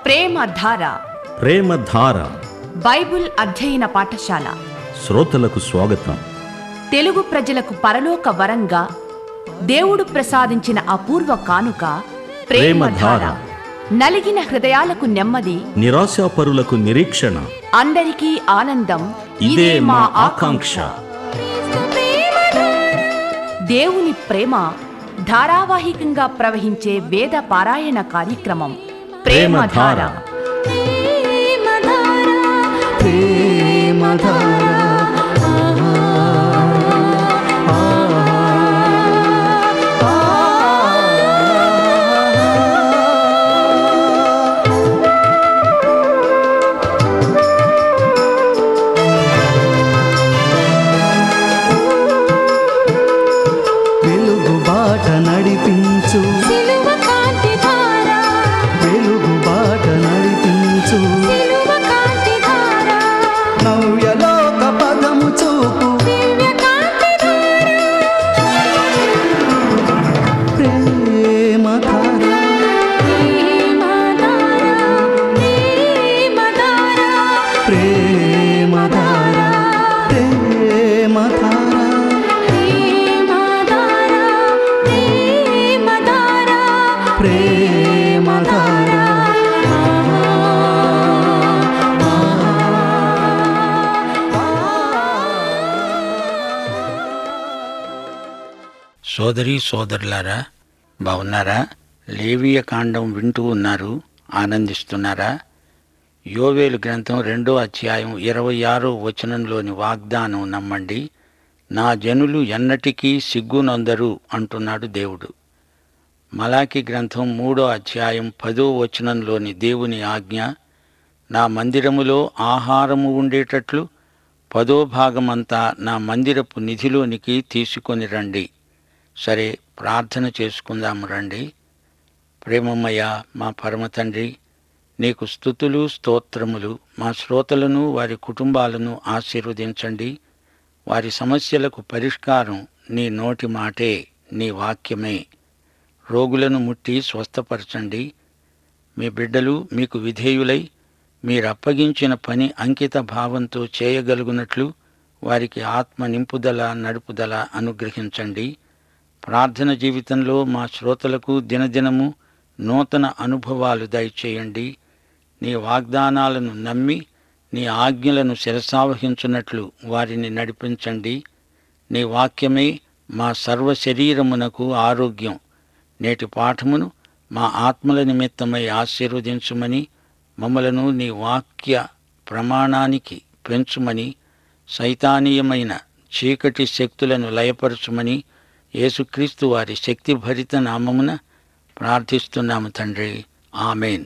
ప్రేమధార ప్రేమధార Bible అధ్యయన పాఠశాల శ్రోతలకు స్వాగతం తెలుగు ప్రజలకు పరలోక వరంగా దేవుడు ప్రసాదించిన అపూర్వ కానుక ప్రేమధార ప్రేమధార. నలిగిన హృదయాలకు నెమ్మది నిరాశాపరులకు నిరీక్షణ అందరికీ ఆనందం ఇదే మా ఆకాంక్ష దేవుని ప్రేమ ధారావాహికంగా ప్రవహించే వేద పారాయణ కార్యక్రమం ప్రేమధార వెలుగు బాట నడిపించు సిలువ కాంతి ధార వెలుగు బాట నడిపించు సిలువ కాంతి ధార నవ్యలోక పదము చూపు దివ్య కాంతి ధార ప్రేమ ధార ప్రేమ ధార ప్రేమ ధార ప్రేమ ధార ప్రేమ ధార ప్రేమ ధార ప్రేమ ధార ప్రేమ ధార సోదరి సోదరులారా బాగున్నారా లేవియ కాండం వింటూ ఉన్నారు ఆనందిస్తున్నారా యోవేలు గ్రంథం రెండో అధ్యాయం ఇరవై ఆరో వచనంలోని వాగ్దానం నమ్మండి నా జనులు ఎన్నటికీ సిగ్గునందరు అంటున్నాడు దేవుడు మలాకి గ్రంథం మూడో అధ్యాయం పదో వచనంలోని దేవుని ఆజ్ఞ నా మందిరములో ఆహారము ఉండేటట్లు పదో భాగమంతా నా మందిరపు నిధిలోనికి తీసుకొని రండి సరే ప్రార్థన చేసుకుందాము రండి ప్రేమమ్మయ్య మా పరమ తండ్రి నీకు స్థుతులు స్తోత్రములు మా శ్రోతలను వారి కుటుంబాలను ఆశీర్వదించండి వారి సమస్యలకు పరిష్కారం నీ నోటి మాటే నీ వాక్యమే రోగులను ముట్టి స్వస్థపరచండి మీ బిడ్డలు మీకు విధేయులై మీరప్పగించిన పని అంకిత భావంతో చేయగలుగునట్లు వారికి ఆత్మ నింపుదల నడుపుదల అనుగ్రహించండి ప్రార్థన జీవితంలో మా శ్రోతలకు దినదినము నూతన అనుభవాలు దయచేయండి నీ వాగ్దానాలను నమ్మి నీ ఆజ్ఞలను శిరసావహించున్నట్లు వారిని నడిపించండి నీ వాక్యమే మా సర్వ శరీరమునకు ఆరోగ్యం నేటి పాఠమును మా ఆత్మల నిమిత్తమై ఆశీర్వదించుమని మమ్మలను నీ వాక్య ప్రమాణానికి పెంచుమని సైతానీయమైన చీకటి శక్తులను లయపరచుమని యేసుక్రీస్తు వారి శక్తిభరిత నామమున ప్రార్థిస్తున్నాము తండ్రి ఆమెన్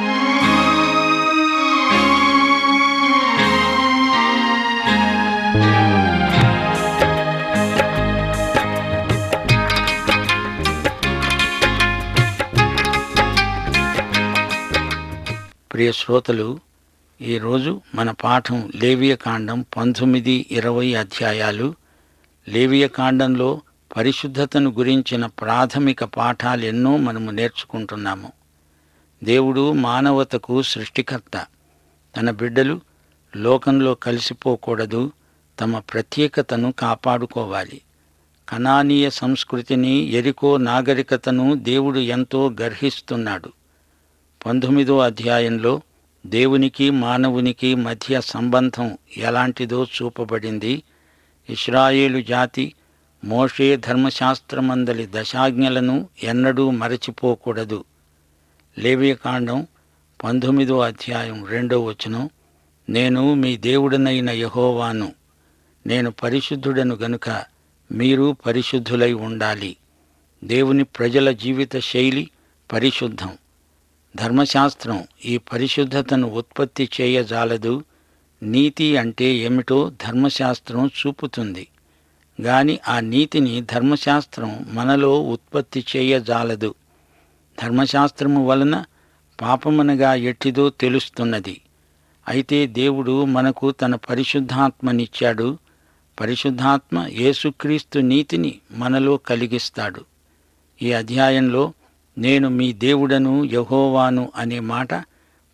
ప్రియ శ్రోతలు ఈరోజు మన పాఠం లేవియ కాండం పంతొమ్మిది ఇరవై అధ్యాయాలు లేవియ కాండంలో పరిశుద్ధతను గురించిన ప్రాథమిక పాఠాలు ఎన్నో మనము నేర్చుకుంటున్నాము దేవుడు మానవతకు సృష్టికర్త తన బిడ్డలు లోకంలో కలిసిపోకూడదు తమ ప్రత్యేకతను కాపాడుకోవాలి కనానీయ సంస్కృతిని ఎరికో నాగరికతను దేవుడు ఎంతో గర్హిస్తున్నాడు పంతొమ్మిదో అధ్యాయంలో దేవునికి మానవునికి మధ్య సంబంధం ఎలాంటిదో చూపబడింది ఇస్రాయేలు జాతి మోషే ధర్మశాస్త్రమందలి దశాజ్ఞలను ఎన్నడూ మరచిపోకూడదు లేవియకాండం పంతొమ్మిదో అధ్యాయం రెండో వచనం నేను మీ దేవుడనైన యహోవాను నేను పరిశుద్ధుడను గనుక మీరు పరిశుద్ధులై ఉండాలి దేవుని ప్రజల జీవిత శైలి పరిశుద్ధం ధర్మశాస్త్రం ఈ పరిశుద్ధతను ఉత్పత్తి చేయజాలదు నీతి అంటే ఏమిటో ధర్మశాస్త్రం చూపుతుంది గాని ఆ నీతిని ధర్మశాస్త్రం మనలో ఉత్పత్తి చేయజాలదు ధర్మశాస్త్రము వలన పాపమనగా ఎట్టిదో తెలుస్తున్నది అయితే దేవుడు మనకు తన పరిశుద్ధాత్మనిచ్చాడు పరిశుద్ధాత్మ యేసుక్రీస్తు నీతిని మనలో కలిగిస్తాడు ఈ అధ్యాయంలో నేను మీ దేవుడను యహోవాను అనే మాట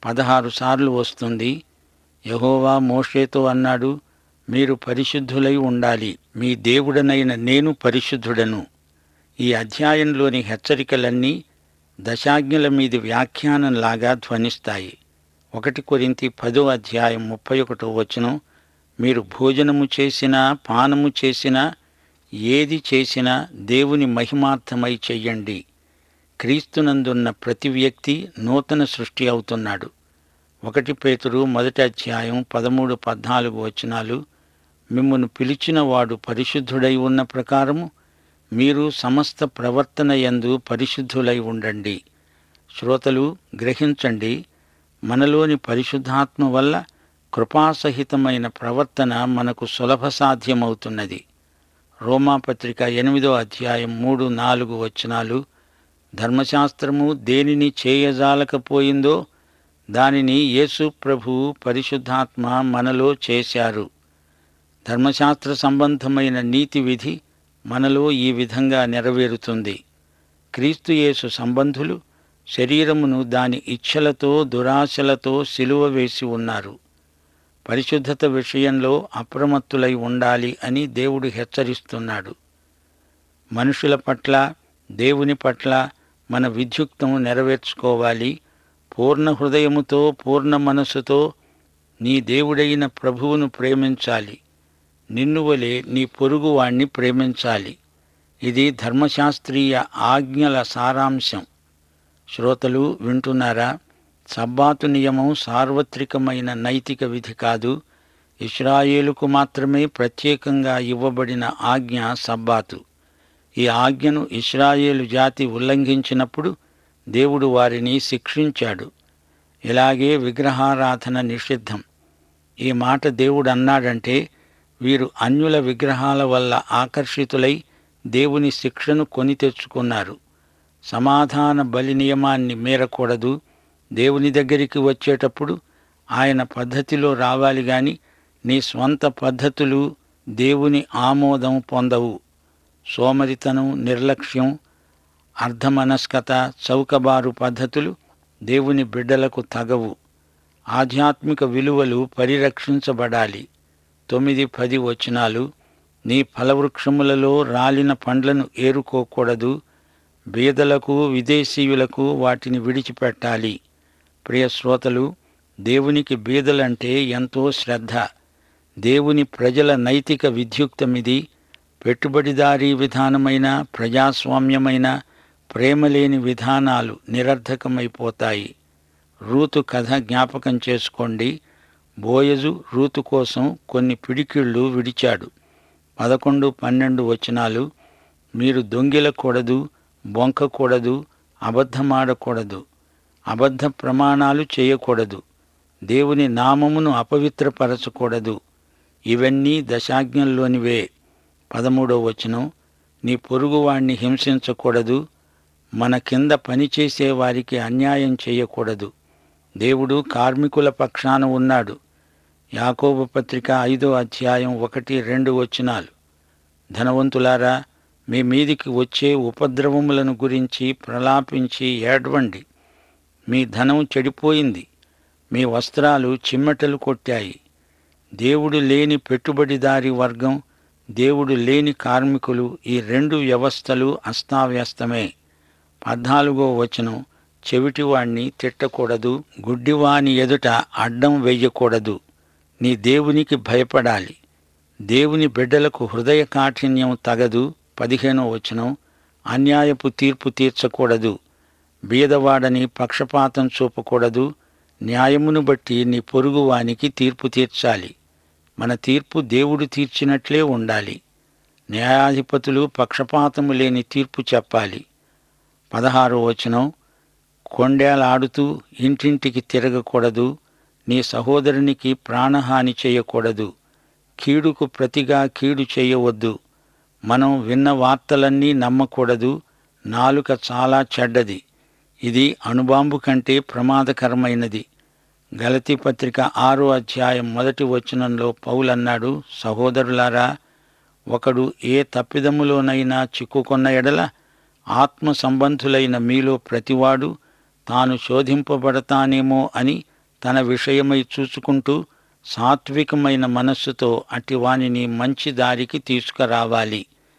పదహారు సార్లు వస్తుంది యహోవా మోషేతో అన్నాడు మీరు పరిశుద్ధులై ఉండాలి మీ దేవుడనైన నేను పరిశుద్ధుడను ఈ అధ్యాయంలోని హెచ్చరికలన్నీ దశాజ్ఞల మీది వ్యాఖ్యానంలాగా ధ్వనిస్తాయి ఒకటి కొరింతి పదో అధ్యాయం ముప్పై ఒకటో వచనం మీరు భోజనము చేసినా పానము చేసినా ఏది చేసినా దేవుని మహిమార్థమై చెయ్యండి క్రీస్తునందున్న ప్రతి వ్యక్తి నూతన సృష్టి అవుతున్నాడు ఒకటి పేతురు మొదటి అధ్యాయం పదమూడు పద్నాలుగు వచనాలు మిమ్మను పిలిచిన వాడు పరిశుద్ధుడై ఉన్న ప్రకారము మీరు సమస్త ప్రవర్తన యందు పరిశుద్ధులై ఉండండి శ్రోతలు గ్రహించండి మనలోని పరిశుద్ధాత్మ వల్ల కృపాసహితమైన ప్రవర్తన మనకు సులభ సాధ్యమవుతున్నది రోమాపత్రిక ఎనిమిదో అధ్యాయం మూడు నాలుగు వచనాలు ధర్మశాస్త్రము దేనిని చేయజాలకపోయిందో దానిని యేసు ప్రభువు పరిశుద్ధాత్మ మనలో చేశారు ధర్మశాస్త్ర సంబంధమైన నీతి విధి మనలో ఈ విధంగా నెరవేరుతుంది క్రీస్తు యేసు సంబంధులు శరీరమును దాని ఇచ్ఛలతో దురాశలతో సిలువ వేసి ఉన్నారు పరిశుద్ధత విషయంలో అప్రమత్తులై ఉండాలి అని దేవుడు హెచ్చరిస్తున్నాడు మనుషుల పట్ల దేవుని పట్ల మన విద్యుక్తం నెరవేర్చుకోవాలి పూర్ణ హృదయముతో పూర్ణ మనస్సుతో నీ దేవుడైన ప్రభువును ప్రేమించాలి నిన్ను వలె నీ పొరుగువాణ్ణి ప్రేమించాలి ఇది ధర్మశాస్త్రీయ ఆజ్ఞల సారాంశం శ్రోతలు వింటున్నారా సబ్బాతు నియమం సార్వత్రికమైన నైతిక విధి కాదు ఇస్రాయేలుకు మాత్రమే ప్రత్యేకంగా ఇవ్వబడిన ఆజ్ఞ సబ్బాతు ఈ ఆజ్ఞను ఇస్రాయేలు జాతి ఉల్లంఘించినప్పుడు దేవుడు వారిని శిక్షించాడు ఇలాగే విగ్రహారాధన నిషిద్ధం ఈ మాట దేవుడు అన్నాడంటే వీరు అన్యుల విగ్రహాల వల్ల ఆకర్షితులై దేవుని శిక్షను కొని తెచ్చుకున్నారు సమాధాన బలి నియమాన్ని మీరకూడదు దేవుని దగ్గరికి వచ్చేటప్పుడు ఆయన పద్ధతిలో రావాలి గాని నీ స్వంత పద్ధతులు దేవుని ఆమోదం పొందవు సోమరితనం నిర్లక్ష్యం అర్ధమనస్కత చౌకబారు పద్ధతులు దేవుని బిడ్డలకు తగవు ఆధ్యాత్మిక విలువలు పరిరక్షించబడాలి తొమ్మిది పది వచనాలు నీ ఫలవృక్షములలో రాలిన పండ్లను ఏరుకోకూడదు బీదలకు విదేశీయులకు వాటిని విడిచిపెట్టాలి ప్రియ శ్రోతలు దేవునికి బీదలంటే ఎంతో శ్రద్ధ దేవుని ప్రజల నైతిక విద్యుక్తమిది పెట్టుబడిదారీ విధానమైన ప్రజాస్వామ్యమైన ప్రేమలేని విధానాలు నిరర్ధకమైపోతాయి రూతు కథ జ్ఞాపకం చేసుకోండి బోయజు రూతు కోసం కొన్ని పిడికిళ్ళు విడిచాడు పదకొండు పన్నెండు వచనాలు మీరు దొంగిలకూడదు బొంకకూడదు అబద్ధమాడకూడదు అబద్ధ ప్రమాణాలు చేయకూడదు దేవుని నామమును అపవిత్రపరచకూడదు ఇవన్నీ దశాజ్ఞల్లోనివే పదమూడో వచనం నీ పొరుగువాణ్ణి హింసించకూడదు మన కింద పనిచేసే వారికి అన్యాయం చేయకూడదు దేవుడు కార్మికుల పక్షాన ఉన్నాడు యాకోబు పత్రిక ఐదో అధ్యాయం ఒకటి రెండు వచనాలు ధనవంతులారా మీ మీదికి వచ్చే ఉపద్రవములను గురించి ప్రలాపించి ఏడ్వండి మీ ధనం చెడిపోయింది మీ వస్త్రాలు చిమ్మటలు కొట్టాయి దేవుడు లేని పెట్టుబడిదారి వర్గం దేవుడు లేని కార్మికులు ఈ రెండు వ్యవస్థలు అస్తావ్యస్తమే పద్నాలుగో వచనం చెవిటివాణ్ణి తిట్టకూడదు గుడ్డివాని ఎదుట అడ్డం వెయ్యకూడదు నీ దేవునికి భయపడాలి దేవుని బిడ్డలకు హృదయ కాఠిన్యం తగదు పదిహేనో వచనం అన్యాయపు తీర్పు తీర్చకూడదు బీదవాడని పక్షపాతం చూపకూడదు న్యాయమును బట్టి నీ పొరుగువానికి తీర్పు తీర్చాలి మన తీర్పు దేవుడు తీర్చినట్లే ఉండాలి న్యాయాధిపతులు పక్షపాతము లేని తీర్పు చెప్పాలి పదహారో వచనం కొండేలాడుతూ ఇంటింటికి తిరగకూడదు నీ సహోదరునికి ప్రాణహాని చేయకూడదు కీడుకు ప్రతిగా కీడు చేయవద్దు మనం విన్న వార్తలన్నీ నమ్మకూడదు నాలుక చాలా చెడ్డది ఇది అణుబాంబు కంటే ప్రమాదకరమైనది గలతీ పత్రిక ఆరో అధ్యాయం మొదటి వచనంలో పౌలన్నాడు సహోదరులారా ఒకడు ఏ తప్పిదములోనైనా చిక్కుకొన్న ఎడల ఆత్మ సంబంధులైన మీలో ప్రతివాడు తాను శోధింపబడతానేమో అని తన విషయమై చూసుకుంటూ సాత్వికమైన మనస్సుతో అటివానిని మంచి దారికి తీసుకురావాలి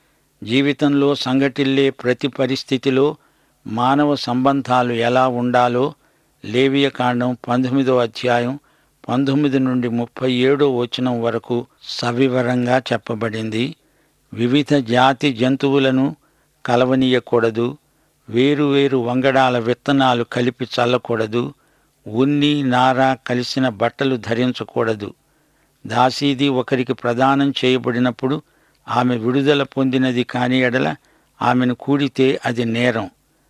జీవితంలో సంఘటిల్లే ప్రతి పరిస్థితిలో మానవ సంబంధాలు ఎలా ఉండాలో లేవియ కాండం పంతొమ్మిదో అధ్యాయం పంతొమ్మిది నుండి ముప్పై ఏడో వచనం వరకు సవివరంగా చెప్పబడింది వివిధ జాతి జంతువులను కలవనీయకూడదు వేరువేరు వంగడాల విత్తనాలు కలిపి చల్లకూడదు ఉన్ని నార కలిసిన బట్టలు ధరించకూడదు దాసీది ఒకరికి ప్రదానం చేయబడినప్పుడు ఆమె విడుదల పొందినది కాని ఎడల ఆమెను కూడితే అది నేరం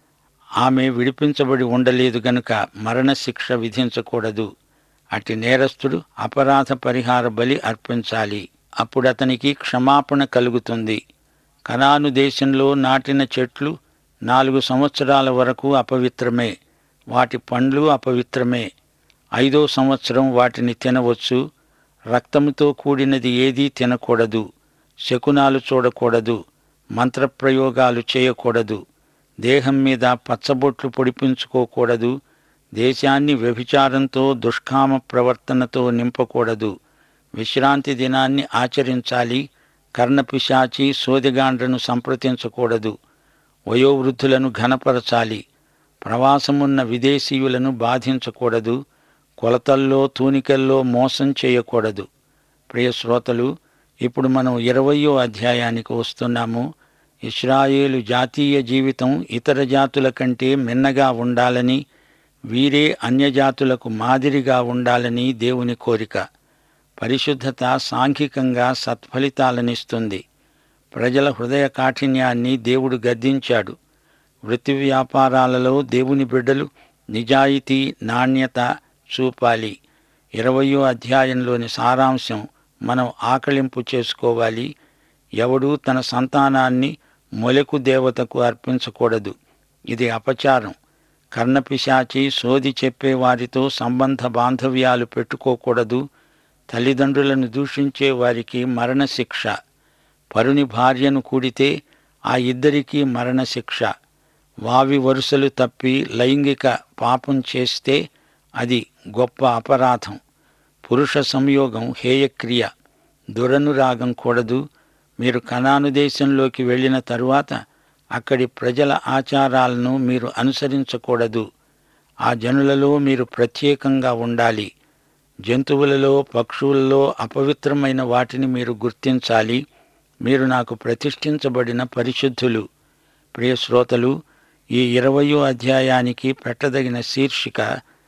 ఆమె విడిపించబడి ఉండలేదు గనుక మరణశిక్ష విధించకూడదు అట్టి నేరస్తుడు అపరాధ పరిహార బలి అర్పించాలి అప్పుడు అతనికి క్షమాపణ కలుగుతుంది కనాను దేశంలో నాటిన చెట్లు నాలుగు సంవత్సరాల వరకు అపవిత్రమే వాటి పండ్లు అపవిత్రమే ఐదో సంవత్సరం వాటిని తినవచ్చు రక్తముతో కూడినది ఏదీ తినకూడదు శకునాలు చూడకూడదు మంత్రప్రయోగాలు చేయకూడదు దేహం మీద పచ్చబొట్లు పొడిపించుకోకూడదు దేశాన్ని వ్యభిచారంతో దుష్కామ ప్రవర్తనతో నింపకూడదు విశ్రాంతి దినాన్ని ఆచరించాలి కర్ణపిశాచి సోదిగాండ్రను సంప్రదించకూడదు వయోవృద్ధులను ఘనపరచాలి ప్రవాసమున్న విదేశీయులను బాధించకూడదు కొలతల్లో తూనికల్లో మోసం చేయకూడదు ప్రియ శ్రోతలు ఇప్పుడు మనం ఇరవయో అధ్యాయానికి వస్తున్నాము ఇస్రాయేలు జాతీయ జీవితం ఇతర జాతుల కంటే మిన్నగా ఉండాలని వీరే అన్యజాతులకు మాదిరిగా ఉండాలని దేవుని కోరిక పరిశుద్ధత సాంఘికంగా సత్ఫలితాలనిస్తుంది ప్రజల హృదయ కాఠిన్యాన్ని దేవుడు గద్దించాడు వృత్తి వ్యాపారాలలో దేవుని బిడ్డలు నిజాయితీ నాణ్యత చూపాలి ఇరవయో అధ్యాయంలోని సారాంశం మనం ఆకలింపు చేసుకోవాలి ఎవడూ తన సంతానాన్ని మొలకు దేవతకు అర్పించకూడదు ఇది అపచారం కర్ణపిశాచి సోది చెప్పే వారితో సంబంధ బాంధవ్యాలు పెట్టుకోకూడదు తల్లిదండ్రులను దూషించే వారికి మరణశిక్ష పరుని భార్యను కూడితే ఆ ఇద్దరికీ మరణశిక్ష వావి వరుసలు తప్పి లైంగిక పాపం చేస్తే అది గొప్ప అపరాధం పురుష సంయోగం హేయక్రియ దురనురాగం కూడదు మీరు కనాను దేశంలోకి వెళ్ళిన తరువాత అక్కడి ప్రజల ఆచారాలను మీరు అనుసరించకూడదు ఆ జనులలో మీరు ప్రత్యేకంగా ఉండాలి జంతువులలో పక్షులలో అపవిత్రమైన వాటిని మీరు గుర్తించాలి మీరు నాకు ప్రతిష్ఠించబడిన పరిశుద్ధులు ప్రియ శ్రోతలు ఈ ఇరవయో అధ్యాయానికి పెట్టదగిన శీర్షిక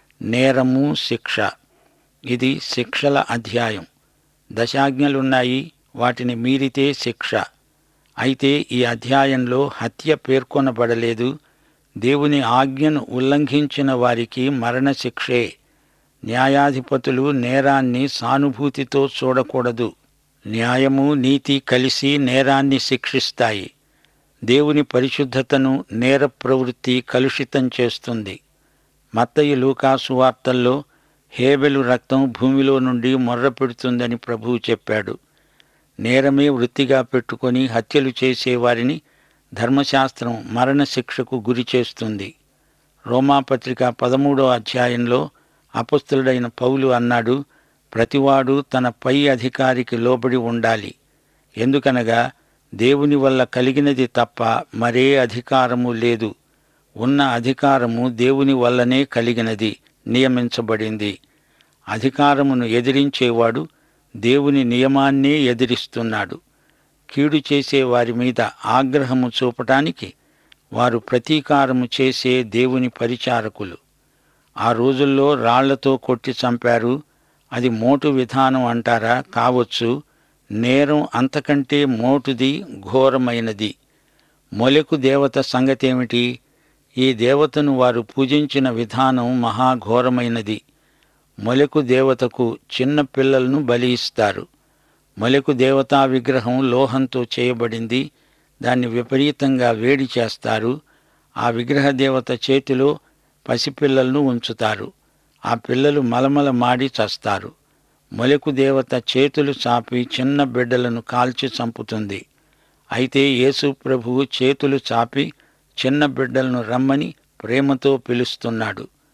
నేరము శిక్ష ఇది శిక్షల అధ్యాయం దశాజ్ఞలున్నాయి వాటిని మీరితే శిక్ష అయితే ఈ అధ్యాయంలో హత్య పేర్కొనబడలేదు దేవుని ఆజ్ఞను ఉల్లంఘించిన వారికి మరణశిక్షే న్యాయాధిపతులు నేరాన్ని సానుభూతితో చూడకూడదు న్యాయము నీతి కలిసి నేరాన్ని శిక్షిస్తాయి దేవుని పరిశుద్ధతను నేర ప్రవృత్తి కలుషితం చేస్తుంది మత్తయి లూకాసు వార్తల్లో హేబెలు రక్తం భూమిలో నుండి మొర్రపెడుతుందని ప్రభువు చెప్పాడు నేరమే వృత్తిగా పెట్టుకొని హత్యలు చేసేవారిని ధర్మశాస్త్రం మరణశిక్షకు గురి చేస్తుంది రోమాపత్రిక పదమూడో అధ్యాయంలో అపస్తులుడైన పౌలు అన్నాడు ప్రతివాడు తన పై అధికారికి లోబడి ఉండాలి ఎందుకనగా దేవుని వల్ల కలిగినది తప్ప మరే అధికారము లేదు ఉన్న అధికారము దేవుని వల్లనే కలిగినది నియమించబడింది అధికారమును ఎదిరించేవాడు దేవుని నియమాన్నే ఎదిరిస్తున్నాడు కీడు చేసే వారి మీద ఆగ్రహము చూపటానికి వారు ప్రతీకారము చేసే దేవుని పరిచారకులు ఆ రోజుల్లో రాళ్లతో కొట్టి చంపారు అది మోటు విధానం అంటారా కావచ్చు నేరం అంతకంటే మోటుది ఘోరమైనది మొలెకు దేవత సంగతేమిటి ఈ దేవతను వారు పూజించిన విధానం మహాఘోరమైనది మొలెకు దేవతకు చిన్న పిల్లలను బలి ఇస్తారు మొలెకు దేవతా విగ్రహం లోహంతో చేయబడింది దాన్ని విపరీతంగా వేడి చేస్తారు ఆ విగ్రహ దేవత చేతిలో పసిపిల్లలను ఉంచుతారు ఆ పిల్లలు మలమల మాడి చస్తారు మొలెకు దేవత చేతులు చాపి చిన్న బిడ్డలను కాల్చి చంపుతుంది అయితే యేసు ప్రభువు చేతులు చాపి చిన్న బిడ్డలను రమ్మని ప్రేమతో పిలుస్తున్నాడు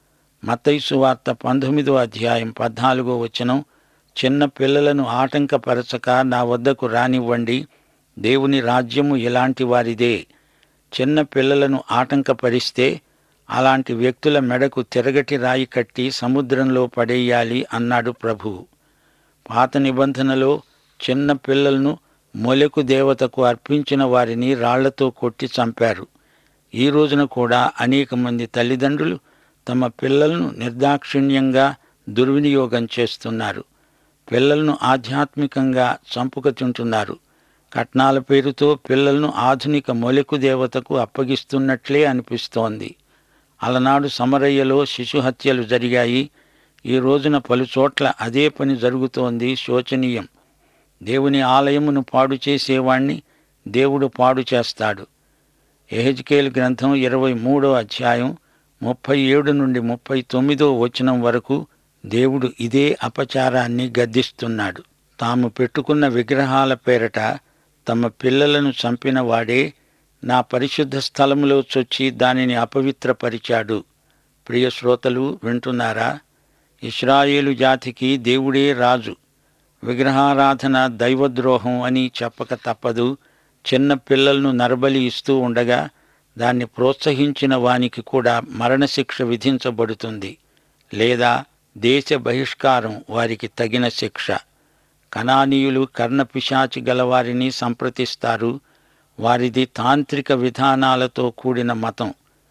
మత్తైసు వార్త పంతొమ్మిదో అధ్యాయం పద్నాలుగో వచనం చిన్న పిల్లలను ఆటంకపరచక నా వద్దకు రానివ్వండి దేవుని రాజ్యము ఇలాంటి వారిదే చిన్న పిల్లలను ఆటంకపరిస్తే అలాంటి వ్యక్తుల మెడకు తిరగటి రాయి కట్టి సముద్రంలో పడేయాలి అన్నాడు ప్రభువు పాత నిబంధనలో చిన్న పిల్లలను మొలెకు దేవతకు అర్పించిన వారిని రాళ్లతో కొట్టి చంపారు ఈ రోజున కూడా అనేక మంది తల్లిదండ్రులు తమ పిల్లలను నిర్దాక్షిణ్యంగా దుర్వినియోగం చేస్తున్నారు పిల్లలను ఆధ్యాత్మికంగా చంపుక తింటున్నారు కట్నాల పేరుతో పిల్లలను ఆధునిక మొలెకు దేవతకు అప్పగిస్తున్నట్లే అనిపిస్తోంది అలనాడు సమరయ్యలో శిశు హత్యలు జరిగాయి ఈ రోజున పలుచోట్ల అదే పని జరుగుతోంది శోచనీయం దేవుని ఆలయమును పాడు చేసేవాణ్ణి దేవుడు పాడు చేస్తాడు ఎహెజ్కేల్ గ్రంథం ఇరవై మూడో అధ్యాయం ముప్పై ఏడు నుండి ముప్పై తొమ్మిదో వచనం వరకు దేవుడు ఇదే అపచారాన్ని గద్దిస్తున్నాడు తాము పెట్టుకున్న విగ్రహాల పేరట తమ పిల్లలను చంపిన వాడే నా పరిశుద్ధ స్థలములో చొచ్చి దానిని అపవిత్రపరిచాడు ప్రియ శ్రోతలు వింటున్నారా ఇస్రాయేలు జాతికి దేవుడే రాజు విగ్రహారాధన దైవద్రోహం అని చెప్పక తప్పదు చిన్న పిల్లలను నరబలి ఇస్తూ ఉండగా దాన్ని ప్రోత్సహించిన వానికి కూడా మరణశిక్ష విధించబడుతుంది లేదా దేశ బహిష్కారం వారికి తగిన శిక్ష కణానీయులు కర్ణపిశాచి గలవారిని సంప్రదిస్తారు వారిది తాంత్రిక విధానాలతో కూడిన మతం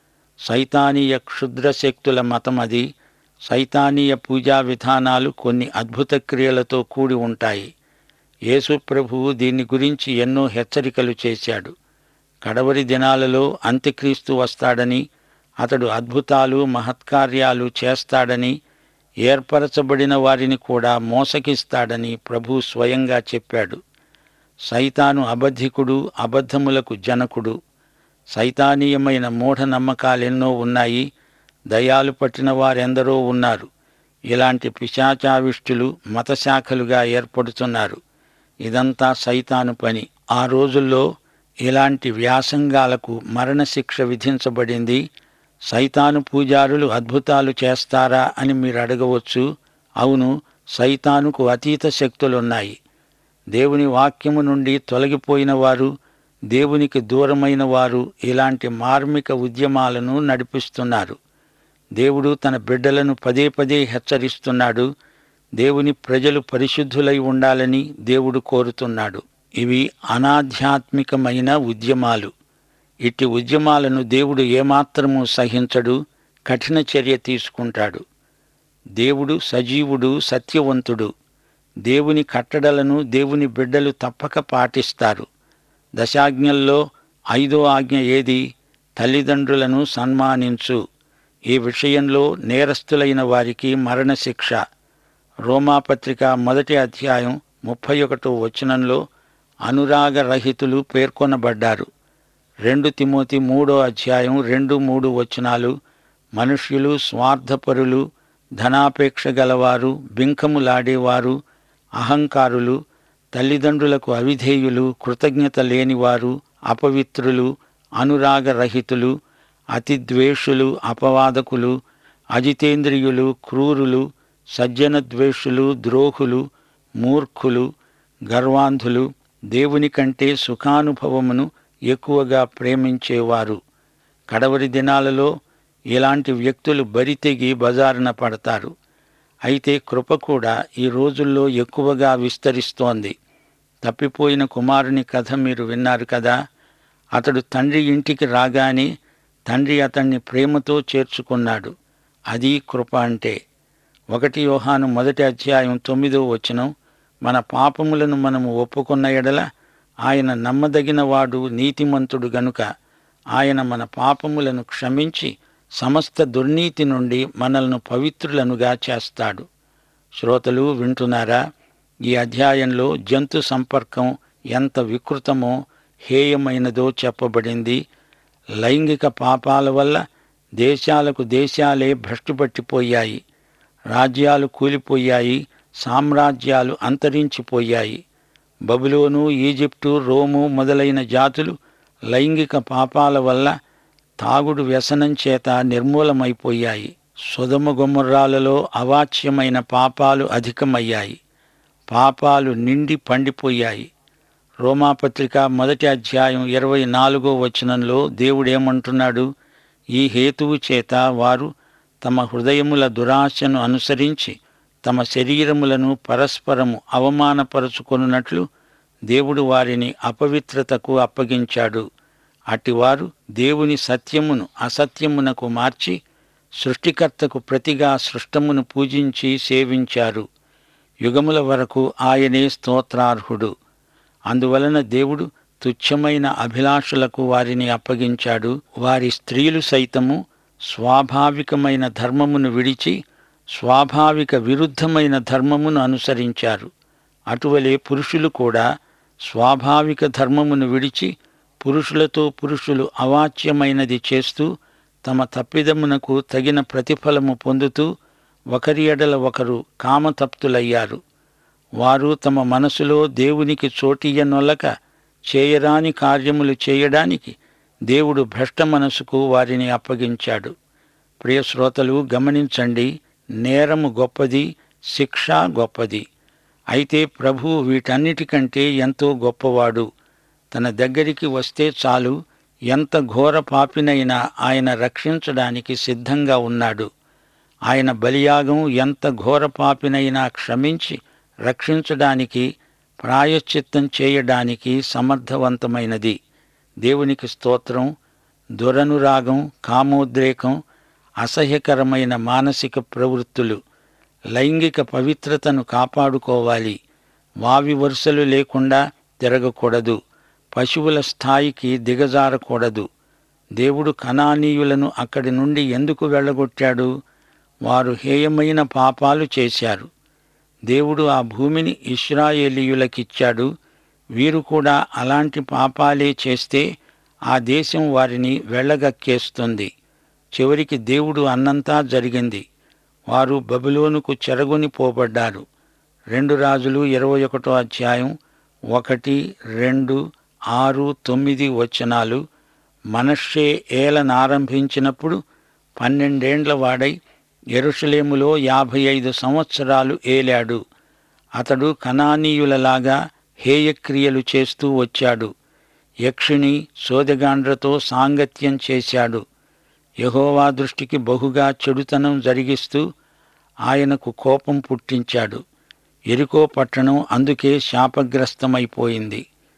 సైతానీయ క్షుద్ర శక్తుల మతం అది సైతానీయ పూజా విధానాలు కొన్ని అద్భుత క్రియలతో కూడి ఉంటాయి యేసు ప్రభువు దీని గురించి ఎన్నో హెచ్చరికలు చేశాడు కడవరి దినాలలో అంత్యక్రీస్తు వస్తాడని అతడు అద్భుతాలు మహత్కార్యాలు చేస్తాడని ఏర్పరచబడిన వారిని కూడా మోసగిస్తాడని ప్రభు స్వయంగా చెప్పాడు సైతాను అబద్ధికుడు అబద్ధములకు జనకుడు సైతానీయమైన మూఢనమ్మకాలెన్నో ఉన్నాయి దయాలు పట్టిన వారెందరో ఉన్నారు ఇలాంటి పిశాచావిష్టులు మతశాఖలుగా ఏర్పడుతున్నారు ఇదంతా సైతాను పని ఆ రోజుల్లో ఇలాంటి వ్యాసంగాలకు మరణశిక్ష విధించబడింది సైతాను పూజారులు అద్భుతాలు చేస్తారా అని మీరు అడగవచ్చు అవును సైతానుకు అతీత శక్తులున్నాయి దేవుని వాక్యము నుండి తొలగిపోయిన వారు దేవునికి దూరమైన వారు ఇలాంటి మార్మిక ఉద్యమాలను నడిపిస్తున్నారు దేవుడు తన బిడ్డలను పదే పదే హెచ్చరిస్తున్నాడు దేవుని ప్రజలు పరిశుద్ధులై ఉండాలని దేవుడు కోరుతున్నాడు ఇవి అనాధ్యాత్మికమైన ఉద్యమాలు ఇట్టి ఉద్యమాలను దేవుడు ఏమాత్రము సహించడు కఠిన చర్య తీసుకుంటాడు దేవుడు సజీవుడు సత్యవంతుడు దేవుని కట్టడలను దేవుని బిడ్డలు తప్పక పాటిస్తారు దశాజ్ఞల్లో ఐదో ఆజ్ఞ ఏది తల్లిదండ్రులను సన్మానించు ఈ విషయంలో నేరస్తులైన వారికి మరణశిక్ష రోమాపత్రిక మొదటి అధ్యాయం ముప్పై ఒకటో వచనంలో అనురాగరహితులు పేర్కొనబడ్డారు రెండు తిమోతి మూడో అధ్యాయం రెండు మూడు వచనాలు మనుష్యులు స్వార్థపరులు ధనాపేక్ష గలవారు బింకములాడేవారు అహంకారులు తల్లిదండ్రులకు అవిధేయులు కృతజ్ఞత లేనివారు అపవిత్రులు అనురాగరహితులు అతిద్వేషులు అపవాదకులు అజితేంద్రియులు క్రూరులు సజ్జనద్వేషులు ద్రోహులు మూర్ఖులు గర్వాంధులు దేవుని కంటే సుఖానుభవమును ఎక్కువగా ప్రేమించేవారు కడవరి దినాలలో ఇలాంటి వ్యక్తులు బరితెగి బజారున పడతారు అయితే కృప కూడా ఈ రోజుల్లో ఎక్కువగా విస్తరిస్తోంది తప్పిపోయిన కుమారుని కథ మీరు విన్నారు కదా అతడు తండ్రి ఇంటికి రాగానే తండ్రి అతన్ని ప్రేమతో చేర్చుకున్నాడు అది కృప అంటే ఒకటి యోహాను మొదటి అధ్యాయం తొమ్మిదో వచనం మన పాపములను మనము ఒప్పుకున్న ఎడల ఆయన నమ్మదగినవాడు నీతిమంతుడు గనుక ఆయన మన పాపములను క్షమించి సమస్త దుర్నీతి నుండి మనల్ని పవిత్రులనుగా చేస్తాడు శ్రోతలు వింటున్నారా ఈ అధ్యాయంలో జంతు సంపర్కం ఎంత వికృతమో హేయమైనదో చెప్పబడింది లైంగిక పాపాల వల్ల దేశాలకు దేశాలే భ్రష్టుపట్టిపోయాయి రాజ్యాలు కూలిపోయాయి సామ్రాజ్యాలు అంతరించిపోయాయి బబులోను ఈజిప్టు రోము మొదలైన జాతులు లైంగిక పాపాల వల్ల తాగుడు వ్యసనం చేత నిర్మూలమైపోయాయి సుధమ గుమ్మర్రాలలో అవాచ్యమైన పాపాలు అధికమయ్యాయి పాపాలు నిండి పండిపోయాయి రోమాపత్రిక మొదటి అధ్యాయం ఇరవై నాలుగో వచనంలో దేవుడేమంటున్నాడు ఈ హేతువు చేత వారు తమ హృదయముల దురాశను అనుసరించి తమ శరీరములను పరస్పరము అవమానపరుచుకొనున్నట్లు దేవుడు వారిని అపవిత్రతకు అప్పగించాడు అటివారు దేవుని సత్యమును అసత్యమునకు మార్చి సృష్టికర్తకు ప్రతిగా సృష్టమును పూజించి సేవించారు యుగముల వరకు ఆయనే స్తోత్రార్హుడు అందువలన దేవుడు తుచ్చమైన అభిలాషులకు వారిని అప్పగించాడు వారి స్త్రీలు సైతము స్వాభావికమైన ధర్మమును విడిచి స్వాభావిక విరుద్ధమైన ధర్మమును అనుసరించారు అటువలే పురుషులు కూడా స్వాభావిక ధర్మమును విడిచి పురుషులతో పురుషులు అవాచ్యమైనది చేస్తూ తమ తప్పిదమునకు తగిన ప్రతిఫలము పొందుతూ ఒకరి ఎడల ఒకరు కామతప్తులయ్యారు వారు తమ మనసులో దేవునికి చోటియ్యనొల్లక చేయరాని కార్యములు చేయడానికి దేవుడు భ్రష్ట మనసుకు వారిని అప్పగించాడు ప్రియ శ్రోతలు గమనించండి నేరము గొప్పది శిక్ష గొప్పది అయితే ప్రభువు వీటన్నిటికంటే ఎంతో గొప్పవాడు తన దగ్గరికి వస్తే చాలు ఎంత ఘోర పాపినైనా ఆయన రక్షించడానికి సిద్ధంగా ఉన్నాడు ఆయన బలియాగం ఎంత ఘోర పాపినైనా క్షమించి రక్షించడానికి ప్రాయశ్చిత్తం చేయడానికి సమర్థవంతమైనది దేవునికి స్తోత్రం దురనురాగం కామోద్రేకం అసహ్యకరమైన మానసిక ప్రవృత్తులు లైంగిక పవిత్రతను కాపాడుకోవాలి వావి వరుసలు లేకుండా తిరగకూడదు పశువుల స్థాయికి దిగజారకూడదు దేవుడు కణానీయులను అక్కడి నుండి ఎందుకు వెళ్ళగొట్టాడు వారు హేయమైన పాపాలు చేశారు దేవుడు ఆ భూమిని ఇస్రాయేలీయులకిచ్చాడు వీరు కూడా అలాంటి పాపాలే చేస్తే ఆ దేశం వారిని వెళ్ళగక్కేస్తుంది చివరికి దేవుడు అన్నంతా జరిగింది వారు బబులోనుకు చెరగొని పోబడ్డారు రెండు రాజులు ఇరవై ఒకటో అధ్యాయం ఒకటి రెండు ఆరు తొమ్మిది వచనాలు మనషే ఏలనారంభించినప్పుడు పన్నెండేండ్ల వాడై ఎరుషలేములో యాభై ఐదు సంవత్సరాలు ఏలాడు అతడు కనానీయులలాగా హేయక్రియలు చేస్తూ వచ్చాడు యక్షిణి సోదగాండ్రతో సాంగత్యం చేశాడు యహోవా దృష్టికి బహుగా చెడుతనం జరిగిస్తూ ఆయనకు కోపం పుట్టించాడు ఎరికో పట్టణం అందుకే శాపగ్రస్తమైపోయింది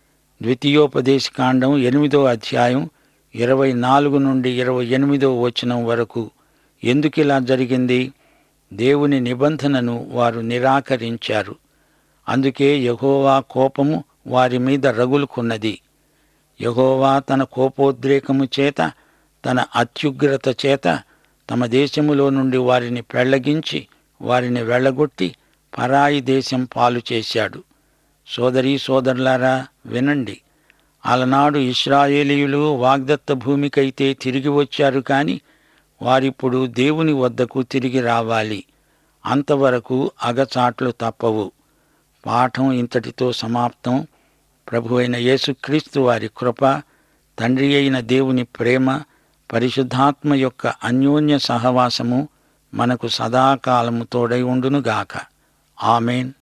ద్వితీయోపదేశకాండం ఎనిమిదో అధ్యాయం ఇరవై నాలుగు నుండి ఇరవై ఎనిమిదో వచనం వరకు ఎందుకిలా జరిగింది దేవుని నిబంధనను వారు నిరాకరించారు అందుకే యహోవా కోపము వారి మీద రగులుకున్నది యహోవా తన కోపోద్రేకము చేత తన అత్యుగ్రత చేత తమ దేశములో నుండి వారిని పెళ్లగించి వారిని వెళ్ళగొట్టి పరాయి దేశం పాలు చేశాడు సోదరీ సోదరులారా వినండి అలనాడు ఇస్రాయేలీయులు వాగ్దత్త భూమికైతే తిరిగి వచ్చారు కాని వారిప్పుడు దేవుని వద్దకు తిరిగి రావాలి అంతవరకు అగచాట్లు తప్పవు పాఠం ఇంతటితో సమాప్తం ప్రభు అయిన యేసుక్రీస్తు వారి కృప తండ్రి అయిన దేవుని ప్రేమ పరిశుద్ధాత్మ యొక్క అన్యోన్య సహవాసము మనకు సదాకాలము తోడై ఉండునుగాక ఆమెన్